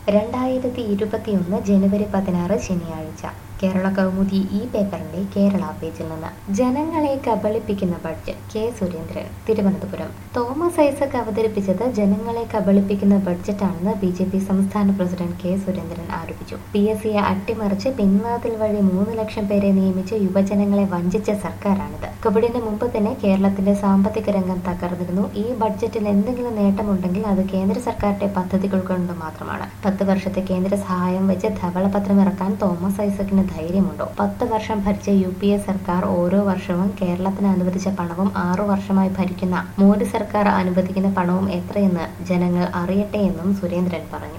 രണ്ടായിരത്തി ഇരുപത്തിയൊന്ന് ജനുവരി പതിനാറ് ശനിയാഴ്ച കേരള കൗമുദി ഈ പേപ്പറിന്റെ കേരള പേജിൽ നിന്ന് ജനങ്ങളെ കബളിപ്പിക്കുന്ന ബഡ്ജറ്റ് കെ സുരേന്ദ്രൻ തിരുവനന്തപുരം തോമസ് ഐസക് അവതരിപ്പിച്ചത് ജനങ്ങളെ കബളിപ്പിക്കുന്ന ബഡ്ജറ്റാണെന്ന് ബി ജെ പി സംസ്ഥാന പ്രസിഡന്റ് കെ സുരേന്ദ്രൻ ആരോപിച്ചു പി എസ് സിയെ അട്ടിമറിച്ച് പിൻവാതിൽ വഴി മൂന്ന് ലക്ഷം പേരെ നിയമിച്ച് യുവജനങ്ങളെ വഞ്ചിച്ച സർക്കാരാണിത് കോവിഡിന് മുമ്പ് തന്നെ കേരളത്തിന്റെ സാമ്പത്തിക രംഗം തകർന്നിരുന്നു ഈ ബഡ്ജറ്റിൽ എന്തെങ്കിലും നേട്ടമുണ്ടെങ്കിൽ അത് കേന്ദ്ര സർക്കാരിന്റെ പദ്ധതികൾ കൊണ്ട് മാത്രമാണ് പത്ത് വർഷത്തെ കേന്ദ്ര സഹായം വെച്ച് ധവളപത്രം ഇറക്കാൻ തോമസ് ഐസക്കിന് ധൈര്യമുണ്ടോ പത്ത് വർഷം ഭരിച്ച യു പി എ സർക്കാർ ഓരോ വർഷവും കേരളത്തിന് അനുവദിച്ച പണവും ആറു വർഷമായി ഭരിക്കുന്ന മോദി സർക്കാർ അനുവദിക്കുന്ന പണവും എത്രയെന്ന് ജനങ്ങൾ അറിയട്ടെ എന്നും സുരേന്ദ്രൻ പറഞ്ഞു